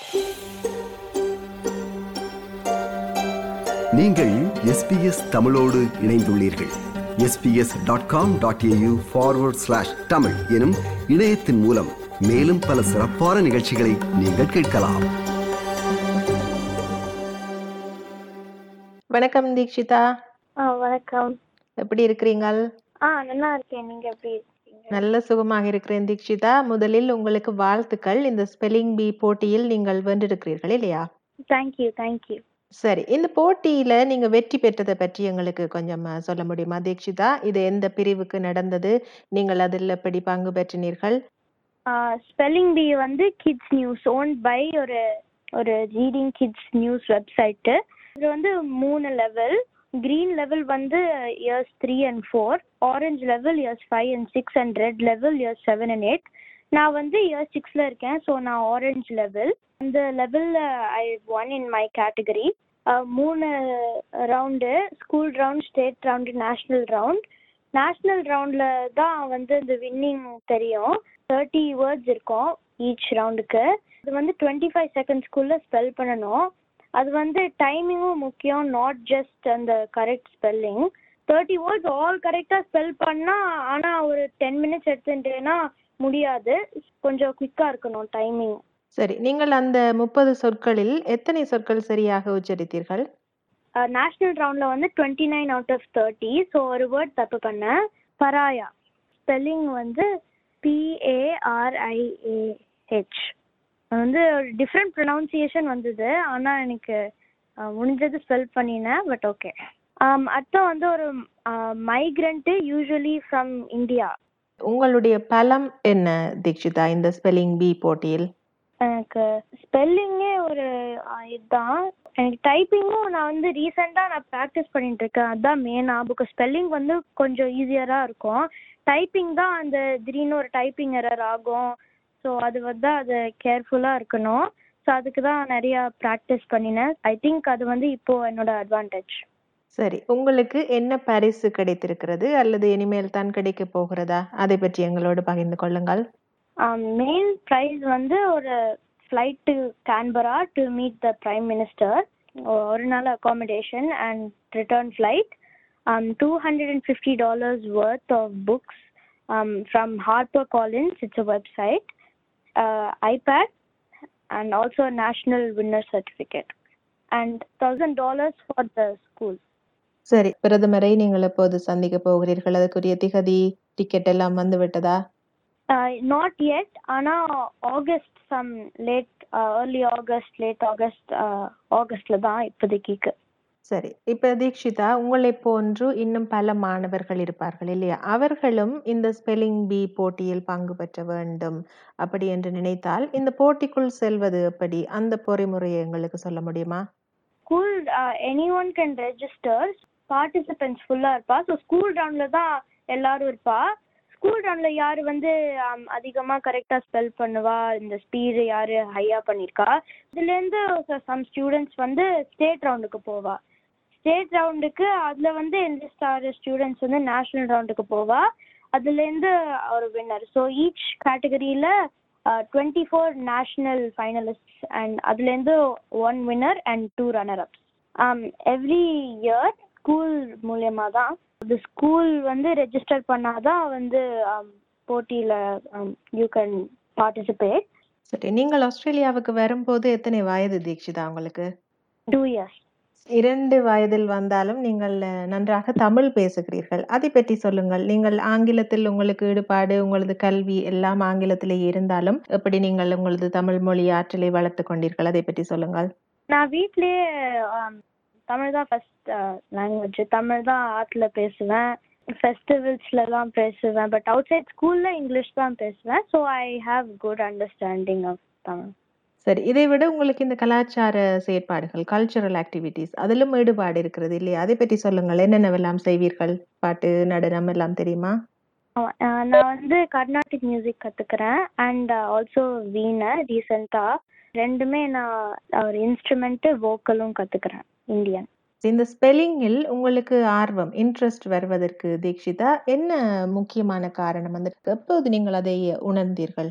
நீங்கள் எஸ்பிஎஸ் தமிழோடு இணைந்துள்ளீர்கள் SBS dot com dot AU forward slash Tamil எனும் இணையத்தின் மூலம் மேலும் பல சிறப்பான நிகழ்ச்சிகளை நீங்கள் கேட்கலாம் வணக்கம் தீக்ஷிதா ஆ வணக்கம் எப்படி இருக்கிறீங்கள் ஆ நல்லா இருக்கேன் நீங்க எப்படி இருக்கீங்க நல்ல சுகமாக இருக்கிறேன் தீக்ஷிதா முதலில் உங்களுக்கு வாழ்த்துக்கள் இந்த ஸ்பெல்லிங் பி போட்டியில் நீங்கள் வென்றிருக்கிறீர்கள் இல்லையா தேங்க்யூ தேங்க்யூ சரி இந்த போட்டியில நீங்க வெற்றி பெற்றதை பற்றி எங்களுக்கு கொஞ்சம் அஹ், சொல்ல முடியுமா தீக்ஷிதா இது எந்த பிரிவுக்கு நடந்தது நீங்கள் அதில் எப்படி பங்கு பெற்றினீர்கள் ஸ்பெல்லிங் பி வந்து கிட்ஸ் நியூஸ் ஓன் பை ஒரு ஒரு ரீடிங் கிட்ஸ் நியூஸ் வெப்சைட்டு இது வந்து மூணு லெவல் green லெவல் வந்து years three and four orange level years five and six and red level years seven and eight நான் வந்து இயர் சிக்ஸில் இருக்கேன் ஸோ நான் ஆரஞ்சு லெவல் அந்த லெவலில் I won in my category மூணு round school round state round national round national ரவுண்டில் தான் வந்து இந்த வின்னிங் தெரியும் தேர்ட்டி வேர்ட்ஸ் இருக்கும் ஈச் ரவுண்டுக்கு அது வந்து டுவெண்ட்டி ஃபைவ் செகண்ட்ஸ்க்குள்ளே ஸ்பெல் பண்ணணும் அது வந்து டைமிங்கும் முக்கியம் நாட் ஜஸ்ட் அந்த correct spelling thirty words all கரெக்டாக ஸ்பெல் பண்ணால் ஆனால் ஒரு டென் மினிட்ஸ் எடுத்துட்டேன்னா முடியாது கொஞ்சம் குயிக்காக இருக்கணும் டைமிங் சரி நீங்கள் அந்த முப்பது சொற்களில் எத்தனை சொற்கள் சரியாக உச்சரித்தீர்கள் நேஷ்னல் ரவுண்டில் வந்து twenty nine out of thirty so ஒரு வேர்ட் தப்பு பண்ணேன் பராயா ஸ்பெல்லிங் வந்து பிஏஆர்ஐஏஹெச் அது வந்து ஒரு டிஃப்ரெண்ட் ப்ரொனவுன்சியேஷன் வந்தது ஆனால் எனக்கு அஹ், முடிஞ்சது ஸ்பெல் பண்ணினேன் பட் ஓகே அடுத்து வந்து ஒரு மைக்ரண்ட்டு யூஸ்வலி ஃப்ரம் இந்தியா உங்களுடைய பலம் என்ன தீக்ஷிதா இந்த ஸ்பெல்லிங் பி போட்டியில் எனக்கு ஸ்பெல்லிங்கே ஒரு அஹ், இதுதான் எனக்கு டைப்பிங்கும் நான் வந்து ரீசெண்டாக நான் ப்ராக்டிஸ் பண்ணிட்டு இருக்கேன் அதுதான் மெயினாக புக்கு ஸ்பெல்லிங் வந்து கொஞ்சம் ஈஸியராக இருக்கும் டைப்பிங் தான் அந்த திடீர்னு ஒரு டைப்பிங் எரர் ஆகும் ஸோ அது வந்து அது கேர்ஃபுல்லாக இருக்கணும் ஸோ அதுக்கு தான் நிறையா ப்ராக்டிஸ் பண்ணினேன் ஐ திங்க் அது வந்து இப்போது என்னோட அட்வான்டேஜ் சரி உங்களுக்கு என்ன பரிசு கிடைத்திருக்கிறது அல்லது இனிமேல் தான் கிடைக்க போகிறதா அதை பற்றி எங்களோடு பகிர்ந்து கொள்ளுங்கள் மெயின் ப்ரைஸ் வந்து ஒரு flight to Canberra to meet the prime minister ஒரு நாள் accommodation and return flight two hundred and fifty dollars worth of books from Harper Collins it's a website iPad and also national winner certificate and thousand dollars for the school சரி பிரதமரை நீங்கள் எப்போது சந்திக்க போகிறீர்கள் அதுக்குரிய திகதி டிக்கெட் எல்லாம் வந்து விட்டதா நாட் எட் ஆனால் August some late early August late August ஆகஸ்டில் தான் இப்போதைக்கு சரி இப்ப தீக்ஷிதா உங்களை போன்று இன்னும் பல மாணவர்கள் இருப்பார்கள் இல்லையா அவர்களும் இந்த ஸ்பெல்லிங் பி போட்டியில் பங்கு பெற்ற வேண்டும் அப்படி என்று நினைத்தால் இந்த போட்டிக்குள் செல்வது எப்படி அந்த பொறிமுறையை எங்களுக்கு சொல்ல முடியுமா school anyone can register participants ஃபுல்லாக இருப்பா ஸோ ஸ்கூல் ரவுண்டில் தான் எல்லாரும் இருப்பா ஸ்கூல் ரவுண்டில் யார் வந்து அதிகமாக கரெக்டாக ஸ்பெல் பண்ணுவா இந்த ஸ்பீடு யார் ஹையாக பண்ணியிருக்கா இதுலேருந்து சம் ஸ்டூடெண்ட்ஸ் வந்து ஸ்டேட் ரவுண்டுக்கு போவா ஸ்டேட் ரவுண்டுக்கு அதில் வந்து என்லிஸ்ட் ஆகிற ஸ்டூடெண்ட்ஸ் வந்து நேஷ்னல் ரவுண்டுக்கு போவா அதுலேருந்து ஒரு வின்னர் ஸோ ஈச் கேட்டகரியில் twenty four national finalist and அதுலேருந்து one winner and two runner ups every year school மூலயமா தான் இந்த ஸ்கூல் வந்து ரெஜிஸ்டர் பண்ணாதான் வந்து போட்டியில் யூ கேன் பார்ட்டிசிபேட் சரி நீங்கள் ஆஸ்திரேலியாவுக்கு வரும்போது எத்தனை வயது தீக்ஷிதா உங்களுக்கு டூ இயர்ஸ் இரண்டு வயதில் வந்தாலும் நீங்கள் அஹ், நன்றாக தமிழ் பேசுகிறீர்கள் அதை பற்றி சொல்லுங்கள் நீங்கள் ஆங்கிலத்தில் உங்களுக்கு ஈடுபாடு உங்களது கல்வி எல்லாம் ஆங்கிலத்திலே இருந்தாலும் எப்படி நீங்கள் உங்களது தமிழ் மொழி ஆற்றலை வளர்த்து கொண்டீர்கள் அதை பற்றி சொல்லுங்கள் நான் வீட்லயே ஆம், தமிழ் தான் ஃபர்ஸ்ட் லாங்குவேஜ் தமிழ் தான் ஆற்றுல பேசுவேன் ஃபெஸ்டிவல்ஸ்லலாம் பேசுவேன் பட் அவுட் சைட் ஸ்கூலில் இங்கிலீஷ் தான் பேசுவேன் so I have good understanding of Tamil சரி இதை விட உங்களுக்கு இந்த கலாச்சார செயற்பாடுகள் கல்ச்சுரல் ஆக்டிவிட்டீஸ் அதிலும் ஈடுபாடு இருக்கிறது இல்லையா அதை பற்றி சொல்லுங்கள் என்னென்னவெல்லாம் செய்வீர்கள் பாட்டு நடனம் எல்லாம் தெரியுமா ஆமா, அஹ் நான் வந்து கர்நாடிக் மியூசிக் கற்றுக்கிறேன் அண்ட் ஆல்சோ வீணை ரீசெண்டாக ரெண்டுமே நான் ஒரு இன்ஸ்ட்ருமெண்ட்டு வோக்கலும் கற்றுக்கிறேன் இந்தியன் இந்த ஸ்பெல்லிங்கில் உங்களுக்கு ஆர்வம் இன்ட்ரெஸ்ட் வருவதற்கு தீக்ஷிதா என்ன முக்கியமான காரணம் வந்து எப்போது நீங்கள் அதை உணர்ந்தீர்கள்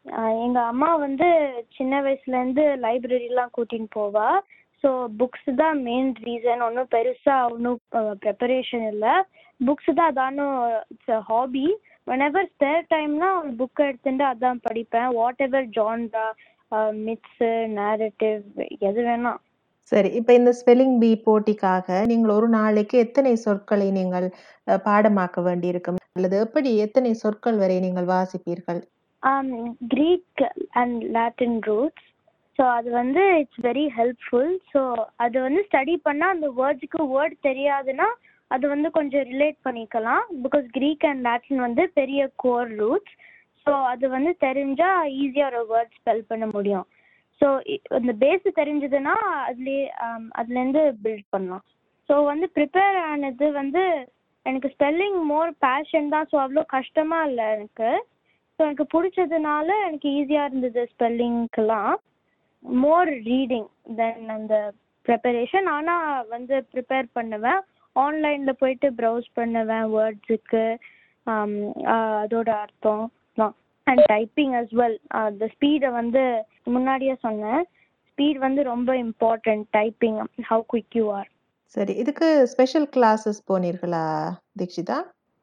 ஆஹ் எங்க அம்மா வந்து சின்ன வயசுல இருந்து லைப்ரரிலாம் கூட்டின்னு போவா ஸோ புக்ஸ் தான் மெயின் ரீசன் ஒன்றும் பெருசா ஒன்றும் ப்ரிப்பரேஷன் இல்லை புக்ஸ் தான் அதானும் it's a hobby whenever spare டைம்னா ஒரு புக் எடுத்துட்டு அதான் படிப்பேன் whatever genre myths narrative எது வேணா சரி இப்ப இந்த ஸ்பெல்லிங் பீ போட்டிக்காக நீங்கள் ஒரு நாளைக்கு எத்தனை சொற்களை நீங்கள் அஹ், பாடமாக்க வேண்டியிருக்கும் அல்லது எப்படி எத்தனை சொற்கள் வரை நீங்கள் வாசிப்பீர்கள் Greek and Latin roots so அது வந்து இட்ஸ் வெரி ஹெல்ப்ஃபுல் ஸோ அது வந்து ஸ்டடி பண்ணால் அந்த வேர்ட்ஸுக்கு வேர்ட் தெரியாதுன்னா அது வந்து கொஞ்சம் ரிலேட் பண்ணிக்கலாம் பிகாஸ் க்ரீக் அண்ட் லாட்டின் வந்து பெரிய கோர் ரூட்ஸ் ஸோ அது வந்து தெரிஞ்சால் ஈஸியாக ஒரு வேர்ட் ஸ்பெல் பண்ண முடியும் ஸோ இந்த பேஸ் தெரிஞ்சதுன்னா அதுலேயே அதுலேருந்து பில்ட் பண்ணலாம் ஸோ வந்து ப்ரிப்பேர் ஆனது வந்து எனக்கு ஸ்பெல்லிங் மோர் பேஷன் தான் ஸோ அவ்வளோ கஷ்டமாக இல்லை எனக்கு ஸோ எனக்கு பிடிச்சதுனால எனக்கு ஈஸியாக இருந்தது ஸ்பெல்லிங்க்கெலாம் மோர் ரீடிங் தென் அந்த ப்ரிப்பரேஷன் ஆனால் வந்து ப்ரிப்பேர் பண்ணுவேன் ஆன்லைனில் போயிட்டு ப்ரௌஸ் பண்ணுவேன் வேர்ட்ஸுக்கு அதோட அர்த்தம் அண்ட் டைப்பிங் as வெல் அந்த ஸ்பீடை வந்து முன்னாடியே சொன்னேன் ஸ்பீட் வந்து ரொம்ப important typing how quick you are சரி இதுக்கு ஸ்பெஷல் கிளாஸஸ் போனீர்களா தீக்ஷிதா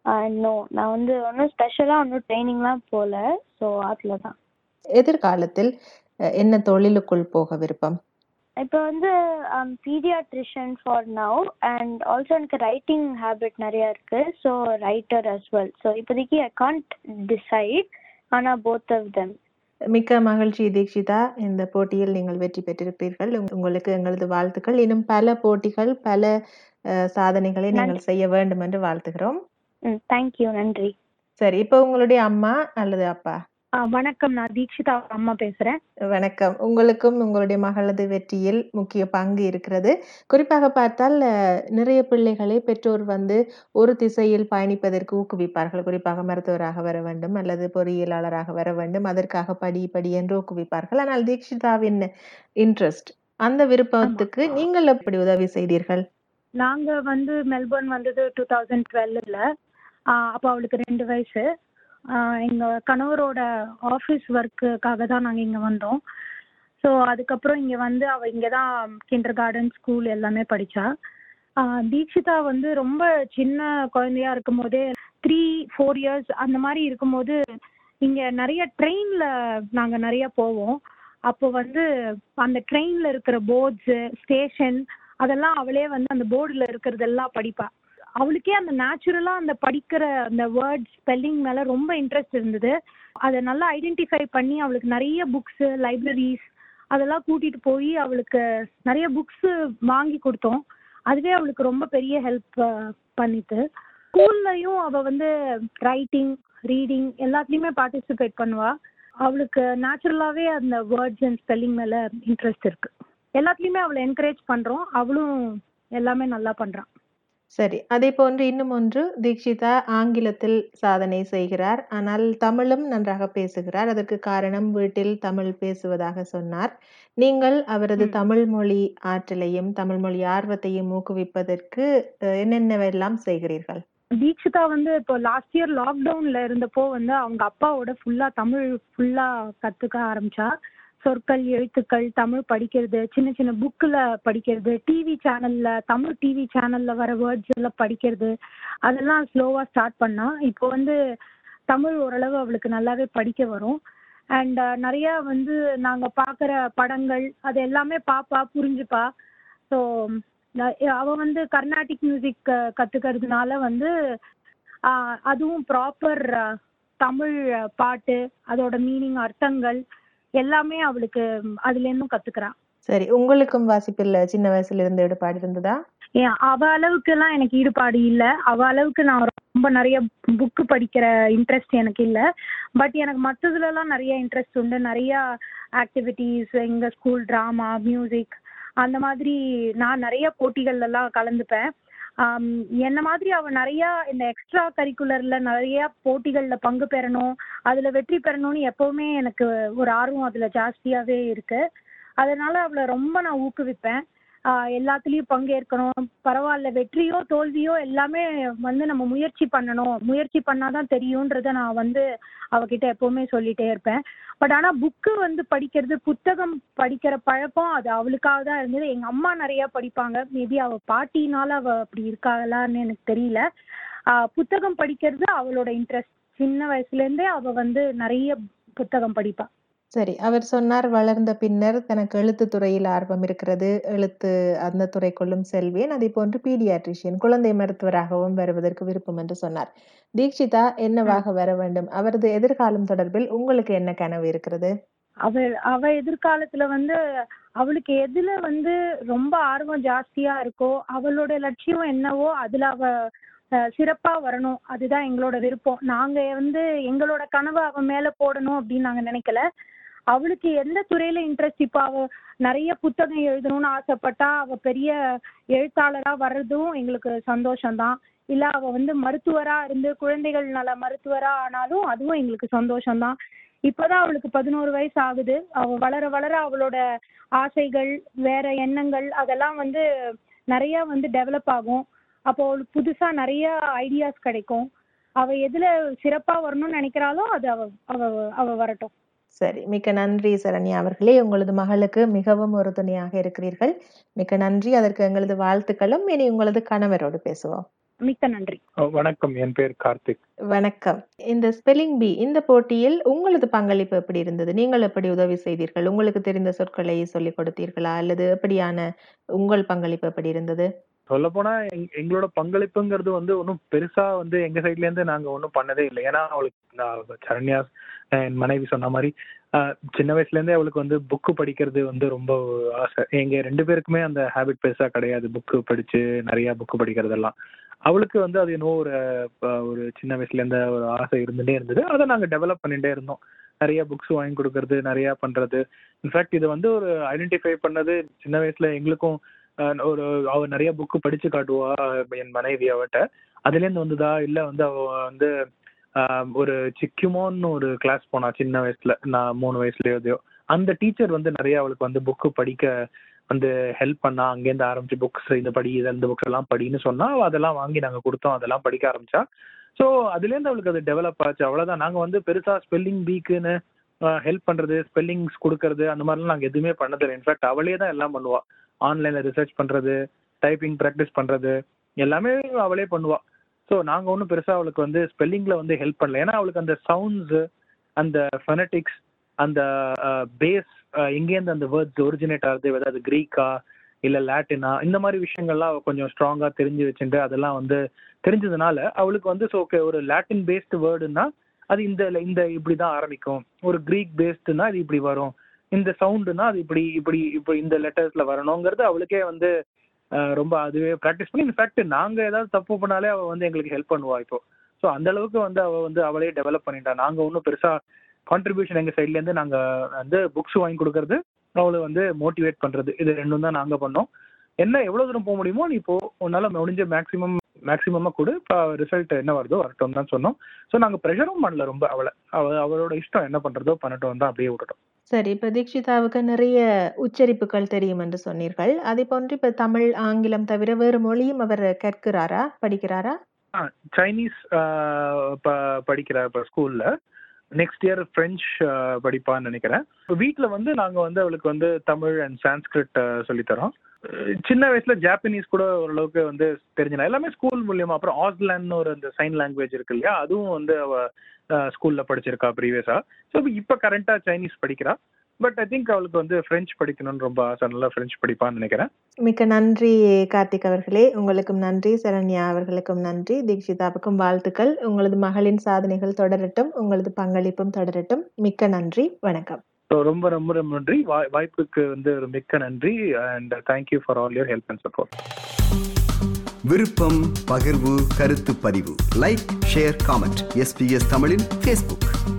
நோ நான் வந்து ஒன்றும் ஸ்பெஷலாக ஒன்றும் ட்ரைனிங்லாம் போகல ஸோ அதில் தான் எதிர்காலத்தில் அஹ், என்ன தொழிலுக்குள் போக விருப்பம் இப்போ வந்து paediatrician for now and also எனக்கு ரைட்டிங் ஹேபிட் நிறையா இருக்குது so writer as well so இப்போதைக்கு ஐ கான்ட் டிசைட் ஆனால் போத் ஆஃப் தெம் மிக்க மகிழ்ச்சி தீக்ஷிதா இந்த போட்டியில் நீங்கள் வெற்றி பெற்றிருப்பீர்கள் உங்க- உங்களுக்கு எங்களது வாழ்த்துக்கள் இன்னும் பல போட்டிகள் பல அஹ், சாதனைகளை நீங்கள் செய்ய வேண்டும் என்று வாழ்த்துகிறோம் ம் தேங்க்யூ நன்றி சரி இப்போ உங்களுடைய அம்மா அல்லது அப்பா ஆ, வணக்கம் நான் தீக்ஷிதா அம்மா பேசுறேன் வணக்கம் உங்களுக்கும் உங்களுடைய மகளது வெற்றியில் முக்கிய பங்கு இருக்கிறது குறிப்பாக பார்த்தால் அஹ், நிறைய பிள்ளைகளை பெற்றோர் வந்து ஒரு திசையில் பயணிப்பதற்கு ஊக்குவிப்பார்கள் குறிப்பாக மருத்துவராக வர வேண்டும் அல்லது பொறியியலாளராக வர வேண்டும் அதற்காக படி படி என்று ஊக்குவிப்பார்கள் ஆனால் தீக்ஷிதாவின் இன்ட்ரெஸ்ட் அந்த விருப்பத்துக்கு நீங்கள் எப்படி உதவி செய்தீர்கள் நாங்க வந்து மெல்போர்ன் வந்தது டூ தௌசண்ட் டுவெல்ல அப்போ அவளுக்கு ரெண்டு வயசு ஆ, எங்க கணவரோட ஆஃபீஸ் ஒர்க்குக்காக தான் நாங்க இங்க வந்தோம் ஸோ அதுக்கப்புறம் இங்க வந்து அவ இங்க தான் கிண்டர் கார்டன் ஸ்கூல் எல்லாமே படிச்சா ஆ, தீக்ஷிதா வந்து ரொம்ப சின்ன குழந்தையா இருக்கும் போதே த்ரீ ஃபோர் இயர்ஸ் அந்த மாதிரி இருக்கும்போது இங்க நிறைய ட்ரெயின்ல நாங்க நிறைய போவோம் அப்போ வந்து அந்த ட்ரெயின்ல இருக்கிற போர்ட்ஸு ஸ்டேஷன் அதெல்லாம் அவளே வந்து அந்த போர்டில் இருக்கிறதெல்லாம் படிப்பா அவளுக்கே அந்த நேச்சுரலா அந்த படிக்கிற அந்த வேர்ட் ஸ்பெல்லிங் மேல ரொம்ப இன்ட்ரெஸ்ட் இருந்தது அதை நல்லா ஐடென்டிஃபை பண்ணி அவளுக்கு நிறைய புக்ஸ் லைப்ரரிஸ் அதெல்லாம் கூட்டிட்டு போய் அவளுக்கு நிறைய புக்ஸ் வாங்கி கொடுத்தோம் அதுவே அவளுக்கு ரொம்ப பெரிய ஹெல்ப் பண்ணிட்டு ஸ்கூல்லையும் அவ வந்து ரைட்டிங் ரீடிங் எல்லாத்துலயுமே பார்ட்டிசிபேட் பண்ணுவா அவளுக்கு நேச்சுரலாவே அந்த வேர்ட்ஸ் அண்ட் ஸ்பெல்லிங் மேல இன்ட்ரெஸ்ட் இருக்கு எல்லாத்துலயுமே அவளை என்கரேஜ் பண்றோம் அவளும் எல்லாமே நல்லா பண்றான் சரி அதே போன்று இன்னும் ஒன்று தீக்ஷிதா ஆங்கிலத்தில் சாதனை செய்கிறார் ஆனால் தமிழும் நன்றாக பேசுகிறார் அதற்கு காரணம் வீட்டில் தமிழ் பேசுவதாக சொன்னார் நீங்கள் அவரது ம். தமிழ் மொழி ஆற்றலையும் தமிழ் மொழி ஆர்வத்தையும் ஊக்குவிப்பதற்கு அஹ், என்னென்னவெல்லாம் செய்கிறீர்கள் தீக்ஷிதா வந்து இப்போ லாஸ்ட் இயர் லாக்டவுன்ல இருந்தப்போ வந்து அவங்க அப்பாவோட ஃபுல்லா தமிழ் ஃபுல்லா கத்துக்க ஆரம்பிச்சா சொற்கள் எழுத்துக்கள் தமிழ் படிக்கிறது சின்ன சின்ன புக்கில் படிக்கிறது டிவி சேனல்ல தமிழ் டிவி சேனல்ல வர வேர்ட்ஸ் எல்லாம் படிக்கிறது அதெல்லாம் ஸ்லோவா ஸ்டார்ட் பண்ணா இப்போ வந்து தமிழ் ஓரளவு அவளுக்கு நல்லாவே படிக்க வரும் அண்ட் நிறைய வந்து நாங்க பார்க்குற படங்கள் அது எல்லாமே பாப்பா புரிஞ்சுப்பா ஸோ அவ வந்து கர்நாடிக் மியூசிக் கத்துக்கிறதுனால வந்து ஆஹ் அதுவும் ப்ராப்பர் தமிழ் பாட்டு அதோட மீனிங் அர்த்தங்கள் எல்லாமே அவளுக்கு அதுல இருந்தும் கத்துக்கிறா சரி உங்களுக்கும் வாசிப்பில் சின்ன வயசுல இருந்து ஈடுபாடு இருந்ததா ஏன் அவ அளவுக்கு எல்லாம் எனக்கு ஈடுபாடு இல்ல அவ அளவுக்கு நான் ரொம்ப நிறைய புக்கு படிக்கிற இன்ட்ரெஸ்ட் எனக்கு இல்ல பட் எனக்கு மற்றதுல எல்லாம் நிறைய இன்ட்ரெஸ்ட் உண்டு நிறைய ஆக்டிவிட்டீஸ் எங்க ஸ்கூல் டிராமா மியூசிக் அந்த மாதிரி நான் நிறைய போட்டிகள்ல எல்லாம் கலந்துப்பேன் ஆம், என்ன மாதிரி அவ நிறைய இந்த எக்ஸ்ட்ரா கரிக்குலர்ல நிறைய போட்டிகள்ல பங்கு பெறணும் அதுல வெற்றி பெறணும்னு எப்பவுமே எனக்கு ஒரு ஆர்வம் அதுல ஜாஸ்தியாவே இருக்கு அதனால அவளை ரொம்ப நான் ஊக்குவிப்பேன் ஆஹ் எல்லாத்துலயும் பங்கேற்கணும் பரவாயில்ல வெற்றியோ தோல்வியோ எல்லாமே வந்து நம்ம முயற்சி பண்ணணும் முயற்சி பண்ணாதான் தெரியும்ன்றத நான் வந்து அவகிட்ட எப்பவுமே சொல்லிட்டே இருப்பேன் பட் ஆனா புக்கு வந்து படிக்கிறது புத்தகம் படிக்கிற பழக்கம் அது அவளுக்காக தான் இருந்தது எங்க அம்மா நிறைய படிப்பாங்க மேபி அவ பாட்டினால அவ அப்படி இருக்காளான்னு எனக்கு தெரியல ஆஹ் புத்தகம் படிக்கிறது அவளோட இன்ட்ரெஸ்ட் சின்ன வயசுல இருந்தே அவ வந்து நிறைய புத்தகம் படிப்பா சரி அவர் சொன்னார் வளர்ந்த பின்னர் தனக்கு எழுத்து துறையில் ஆர்வம் இருக்கிறது எழுத்து அந்த துறைக்குள்ளும் செல்வேன் அதே போன்று பீடியாட்ரிஷியன் குழந்தை மருத்துவராகவும் வருவதற்கு விருப்பம் என்று சொன்னார் தீக்ஷிதா என்னவாக வர வேண்டும் அவரது எதிர்காலம் தொடர்பில் உங்களுக்கு என்ன கனவு இருக்கிறது அவ அவ எதிர்காலத்துல வந்து அவளுக்கு எதுல வந்து ரொம்ப ஆர்வம் ஜாஸ்தியா இருக்கோ அவளோட லட்சியம் என்னவோ அதுல அவ அஹ், சிறப்பா வரணும் அதுதான் எங்களோட விருப்பம் நாங்க வந்து எங்களோட கனவு அவ மேல போடணும் அப்படின்னு நாங்க நினைக்கல அவளுக்கு எந்த துறையில இன்ட்ரெஸ்ட் இப்ப அவ நிறைய புத்தகம் எழுதணும்னு ஆசைப்பட்டா அவ பெரிய எழுத்தாளரா வர்றதும் எங்களுக்கு சந்தோஷம்தான் இல்ல அவ வந்து மருத்துவரா இருந்து குழந்தைகள் நல மருத்துவரா ஆனாலும் அதுவும் எங்களுக்கு சந்தோஷம்தான் இப்பதான் அவளுக்கு பதினோரு வயசு ஆகுது அவ வளர வளர அவளோட ஆசைகள் வேற எண்ணங்கள் அதெல்லாம் வந்து நிறைய வந்து டெவலப் ஆகும் அப்போ அவளுக்கு புதுசா நிறைய ஐடியாஸ் கிடைக்கும் அவ எதுல சிறப்பா வரணும்னு நினைக்கிறாளோ அது அவ அவ அவ வரட்டும் சரி மிக்க நன்றி சரண்யா அவர்களே உங்களது மகளுக்கு மிகவும் ஒரு துணையாக இருக்கிறீர்கள் மிக்க நன்றி அதற்கு எங்களது வாழ்த்துக்களும் இனி உங்களது கணவரோடு பேசுவோம் மிக்க நன்றி அஹ் வணக்கம் என் பேர் கார்த்திக் வணக்கம் இந்த ஸ்பெல்லிங் பி இந்த போட்டியில் உங்களது பங்களிப்பு எப்படி இருந்தது நீங்கள் எப்படி உதவி செய்தீர்கள் உங்களுக்கு தெரிந்த சொற்களை சொல்லிக் கொடுத்தீர்களா அல்லது எப்படியான உங்கள் பங்களிப்பு எப்படி இருந்தது சொல்ல போனா எங்களோட பங்களிப்புங்கிறது வந்து ஒன்றும் பெருசா வந்து எங்க சைட்ல இருந்து நாங்க ஒன்றும் பண்ணதே இல்லை ஏன்னா அவளுக்கு நான் சரண்யா என் மனைவி சொன்ன மாதிரி அஹ், சின்ன வயசுல இருந்தே அவளுக்கு வந்து புக்கு படிக்கிறது வந்து ரொம்ப ஆசை எங்க ரெண்டு பேருக்குமே அந்த ஹேபிட் பெருசா கிடையாது புக்கு படிச்சு நிறைய புக்கு படிக்கிறதெல்லாம் அவளுக்கு வந்து அது என்னவோ ஒரு அஹ், ஒரு சின்ன வயசுல இருந்த ஒரு ஆசை இருந்துட்டே இருந்தது அதை நாங்க டெவலப் பண்ணிட்டே இருந்தோம் நிறைய புக்ஸ் வாங்கி கொடுக்கறது நிறைய பண்றது இன்ஃபேக்ட் இது வந்து ஒரு ஐடென்டிஃபை பண்ணது சின்ன வயசுல எங்களுக்கும் அஹ், ஒரு அவ நிறைய புக்கு படிச்சு காட்டுவா என் மனைவி அவட்ட அதுல இருந்து வந்ததா இல்ல வந்து அவ வந்து ஆஹ், ஒரு சிக்குமோன்னு ஒரு கிளாஸ் போனா சின்ன வயசுல நான் மூணு வயசுலயோ அந்த டீச்சர் வந்து நிறைய அவளுக்கு வந்து புக்கு படிக்க வந்து ஹெல்ப் பண்ணா அங்கேருந்து ஆரம்பிச்சு புக்ஸ் இந்த படி இது இந்த புக்ஸ் எல்லாம் படின்னு சொன்னா அவ அதெல்லாம் வாங்கி நாங்க கொடுத்தோம் அதெல்லாம் படிக்க ஆரம்பிச்சா ஸோ அதுலேருந்து அவளுக்கு அது டெவலப் ஆச்சு அவ்வளவுதான் நாங்க வந்து பெருசா ஸ்பெல்லிங் பீக்குன்னு ஹெல்ப் பண்றது ஸ்பெல்லிங்ஸ் கொடுக்கறது அந்த மாதிரிலாம் நாங்க எதுவுமே பண்ணதில்லை இன்ஃபேக்ட் அவளே தான் எல்லாம் பண்ணுவா ஆன்லைன்ல ரிசர்ச் பண்றது டைப்பிங் ப்ராக்டிஸ் பண்றது எல்லாமே அவளே பண்ணுவா ஸோ நாங்க ஒன்றும் பெருசா அவளுக்கு வந்து ஸ்பெல்லிங்ல வந்து ஹெல்ப் பண்ணல ஏன்னா அவளுக்கு அந்த சவுண்ட்ஸ் அந்த ஃபெனட்டிக்ஸ் அந்த பேஸ் எங்கேருந்து அந்த வேர்ட்ஸ் ஒரிஜினேட் ஆகுது whether அது கிரீக்கா இல்ல லாட்டினா இந்த மாதிரி விஷயங்கள்லாம் அவ கொஞ்சம் ஸ்ட்ராங்கா தெரிஞ்சு வச்சுட்டு அதெல்லாம் வந்து தெரிஞ்சதுனால அவளுக்கு வந்து ஸோ ஓகே ஒரு லாட்டின் பேஸ்டு வேர்டுன்னா அது இந்த இந்த இப்படி தான் ஆரம்பிக்கும் ஒரு கிரீக் பேஸ்டுனா அது இப்படி வரும் இந்த சவுண்டுனா அது இப்படி இப்படி இப்படி இந்த லெட்டர்ஸ்ல வரணுங்கிறது அவளுக்கே வந்து அஹ், ரொம்ப அதுவே ப்ராக்டிஸ் பண்ணி இன்ஃபேக்ட் நாங்க ஏதாவது தப்பு பண்ணாலே அவ வந்து எங்களுக்கு ஹெல்ப் பண்ணுவா இப்போ ஸோ அந்த அளவுக்கு வந்து அவ வந்து அவளே டெவலப் பண்ணிட்டா நாங்க ஒன்றும் பெருசா கான்ட்ரிபியூஷன் எங்க சைட்ல இருந்து நாங்க வந்து புக்ஸ் வாங்கி கொடுக்கறது அவளை வந்து மோட்டிவேட் பண்றது இது ரெண்டும் தான் நாங்க பண்ணோம் என்ன எவ்வளவு தூரம் போக முடியுமோ நீ இப்போ உன்னால முடிஞ்ச மேக்ஸிமம் மேக்ஸிமமா கொடு இப்போ ரிசல்ட் என்ன வருதோ வரட்டும் தான் சொன்னோம் ஸோ நாங்க ப்ரெஷரும் பண்ணல ரொம்ப அவளை அவ அவளோட இஷ்டம் என்ன பண்றதோ பண்ணட்டும் தான் அப்படியே விட்டுட்டோம் சரி இப்ப தீக்ஷிதாவுக்கு நிறைய உச்சரிப்புகள் தெரியும் என்று சொன்னீர்கள் அதே போன்று இப்ப தமிழ் ஆங்கிலம் தவிர வேறு மொழியும் அவர் கற்கிறாரா படிக்கிறாரா ஆ சைனீஸ் ஆஹ், ப- படிக்கிறா இப்போ ஸ்கூல்ல நெக்ஸ்ட் இயர் ஃப்ரெஞ்ச் படிப்பான்னு நினைக்கிறேன் வீட்டில் வந்து நாங்கள் வந்து அவளுக்கு வந்து தமிழ் அண்ட் சான்ஸ்கிரிட் சொல்லித்தரோம் அஹ், சின்ன வயசுல ஜாப்பனீஸ் கூட ஓரளவுக்கு வந்து தெரிஞ்சலாம் எல்லாமே ஸ்கூல் மூலியமா அப்புறம் ஆஸ்லான்னு ஒரு அந்த சைன் லாங்குவேஜ் இருக்கு இல்லையா அதுவும் வந்து அவ ஸ்கூல்ல படிச்சிருக்கா ப்ரீவியஸா ஸோ இப்போ கரண்டா சைனீஸ் படிக்கிறா பட் ஐ திங்க் அவளுக்கு வந்து ஃப்ரெஞ்ச் படிக்கணும்னு ரொம்ப ஆசை நல்லா ஃப்ரெஞ்ச் படிப்பான்னு நினைக்கிறேன் மிக்க நன்றி கார்த்திக் அவர்களே உங்களுக்கும் நன்றி சரண்யா அவர்களுக்கும் நன்றி தீக்ஷிதாவுக்கும் வாழ்த்துக்கள் உங்களது மகளின் சாதனைகள் தொடரட்டும் உங்களது பங்களிப்பும் தொடரட்டும் மிக்க நன்றி வணக்கம் ஸோ ரொம்ப ரொம்ப ரொம்ப நன்றி வாய்- வாய்ப்புக்கு வந்து ஒரு மிக்க நன்றி and thank you for all your help and support விருப்பம் பகிர்வு கருத்து பதிவு லைக் ஷேர் காமெண்ட் எஸ்பிஎஸ் தமிழின் ஃபேஸ்புக்